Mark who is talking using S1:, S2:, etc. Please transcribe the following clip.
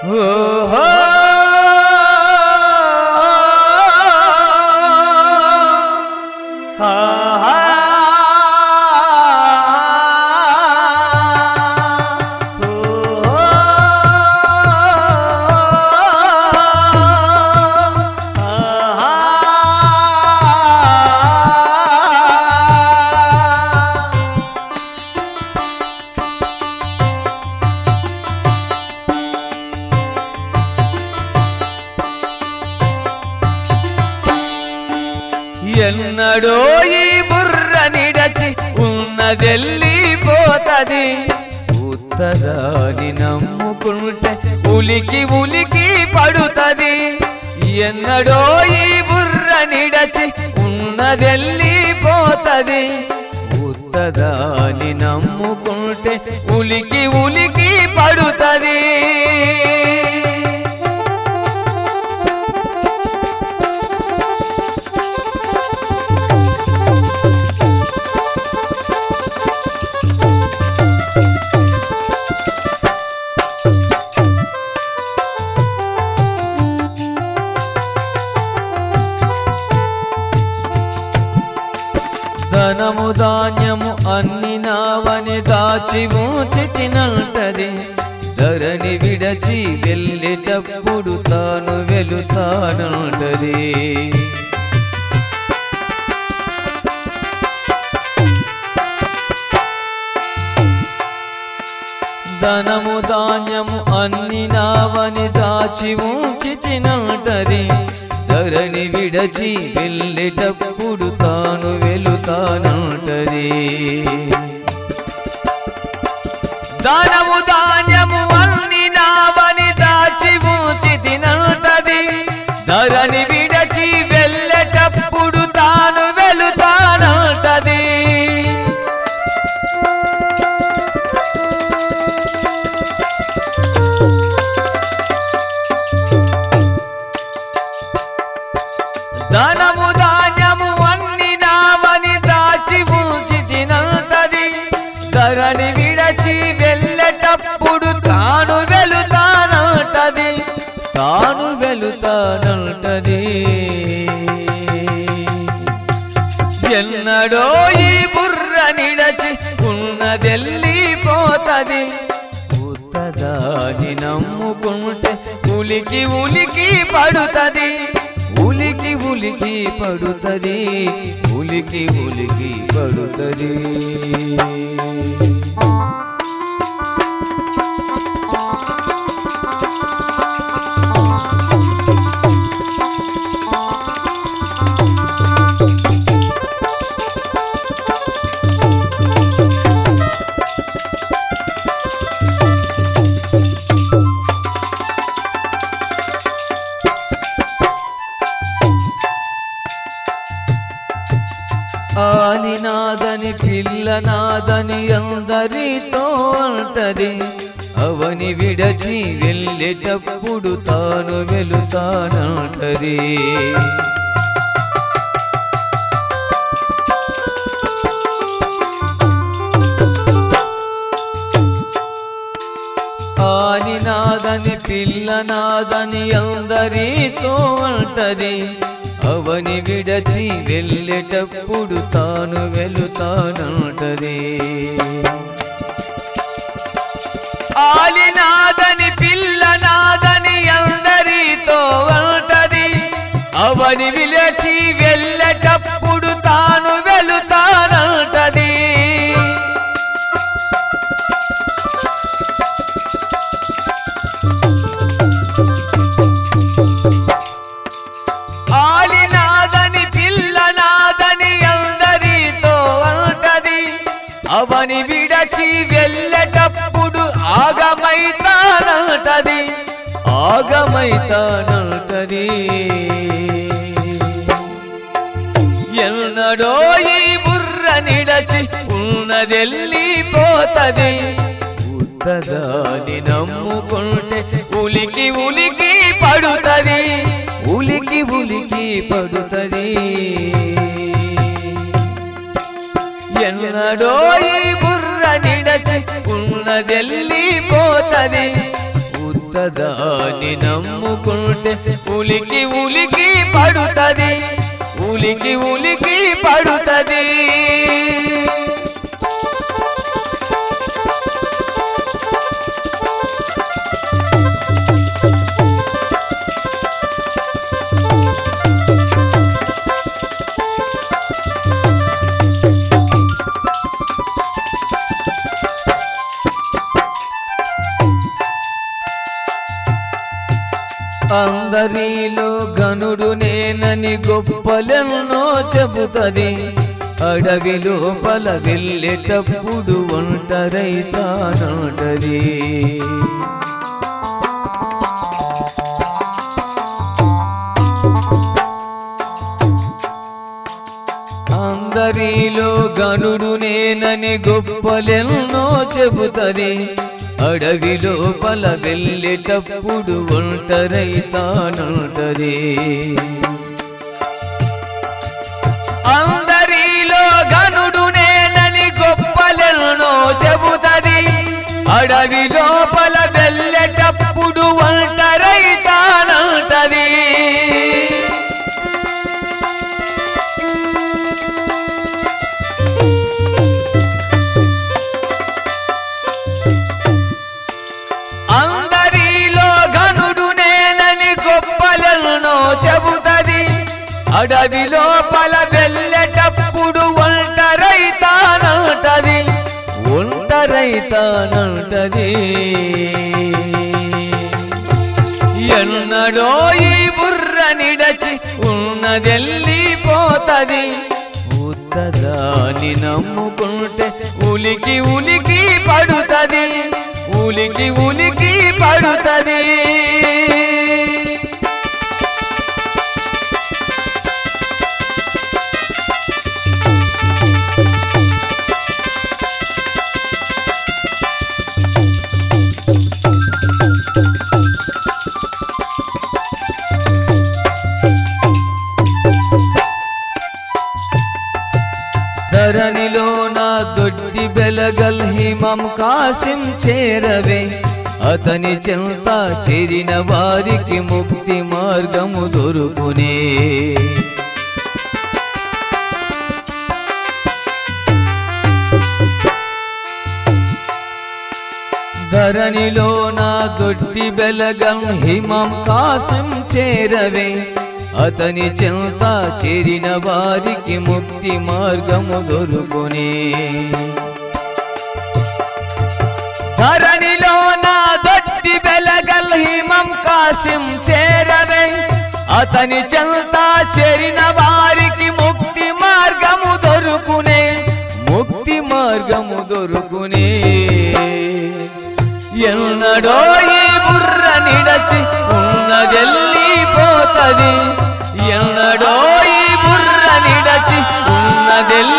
S1: ఓహో ఆహా. ఓహో. ఆహా. ఎన్నడో ఈ బుర్ర నిడచి ఉన్నదెల్లిపోతది ఉత్తరాని నమ్ముకుంటే ఉలికి ఉలికి పడుతది ఎన్నడో ఈ బుర్ర నిడచి ఉన్నదెల్లిపోతది ఉత్తరాని నమ్ముకుంటే ఉలికి ఉలికి పడుతది ధనము ధాన్యము అన్ని నావని దాచి ఉంచి తినంటది ధరని విడచి వెళ్ళేటప్పుడు తాను వెలుతానంటది ధనము ధాన్యము అన్ని నావని దాచి ఉంచి తినంటది ధరని విడచి వెళ్ళేటప్పుడు తాను వెలుతానంటది ధనము ధాన్యము అన్ని నావని దాచి ఉంచి తినంటది ధరని విడచి వెళ్ళేటప్పుడు తాను వెలుతానంటది ధనము ధాన్యము అన్ని నామని దాచి ఉంచి తినంటది ధరని విడచి వెళ్ళేటప్పుడు తాను వెలుతానంటది తాను వెలుతానంటది ఎన్నడో ఈ బుర్ర నిడచి ఉన్నదెల్లిపోతది ఉత్తదాని నమ్ముకుంటే ఉలికి ఉలికి పడుతది ఉలికి ఉలికి పడుతది ఉలికి ఉలికి పడుతది ఆని నాదని పిల్ల నాదని అందరితో అంటది అవని విడచి వెళ్ళేటప్పుడు తాను వెలుతానంటది ఆని నాదని పిల్ల నాదని అందరితో అంటది అవని విడచి వెళ్ళేటప్పుడు తాను వెలుతానంటది ఆలినాదని పిల్ల నాదని అందరితో అంటది అవని విలచి వెళ్ళేటప్పుడు తాను వెలుతానంటది ఆలినాదని పిల్ల నాదని అందరితో అంటది అవని విడచి వెళ్ళేటప్పుడు ఆగమైతానంటది ఆగమైతానంటది ఎన్నడో ఈ బుర్ర నిడచి ఉన్నదెల్లిపోతది ఉత్తదాని నమ్ముకుంటే ఉలికి ఉలికి పడుతది ఉలికి ఉలికి పడుతది ఎన్నడో ఈ బుర్ర నిడచి ఉన్నదెల్లిపోతది ఉత్తదాని నమ్ముకుంటే ఉలికి ఉలికి పడుతది ఉలికి ఉలికి పడుతది అందరిలో గనుడు నేనని గొప్పలెన్నో చెబుతది అడవి లోపల వెళ్ళేటప్పుడు ఒంటరైతానంటది అందరిలో గనుడు నేనని గొప్పలెన్నో చెబుతది అడవి లోపల వెళ్ళేటప్పుడు ఒంటరైతానంటది అందరిలో గనుడు నేనని గొప్పలెన్నో చెబుతది అడవి లోపల వెళ్ళేటప్పుడు ఒంటరైతానంటది అందరిలో గనుడు నేనని గొప్పలను చెబుతది అడవి లోపల వెళ్ళేటప్పుడు ఒంటరైతానంటది ఒంటరైతానంటది ఎన్నడో ఈ బుర్ర నిడచి ఉన్నదెళ్ళిపోతది ఉత్తదాని నమ్ముకుంటే ఉలికి ఉలికి పడుతది ఉలికి ఉలికి పడుతది ధరణిలో నా దొడ్డి బెలగల్ హిమం కాసిం చేరవే అతని చెంత చేరిన వారికి ముక్తి మార్గము దొరుకునే ధరణిలో నా దొడ్డి బెలగం హిమం కాసం చేరవే అతని చెంత చేరిన వారికి ముక్తి మార్గము దొరుకునే ధరణిలో నా దొడ్డి బెలగల్ హిమం కాసిం చేరవే అతని చెంత చేరిన వారికి ముక్తి మార్గము దొరుకునే ముక్తి మార్గము దొరుకునే ఎన్నడో ఈ బుర్ర నిడచి ఉన్నదెళ్ళిపోతది ఎన్నడో ఈ బుర్ర నిడచి ఉన్నదెళ్ళి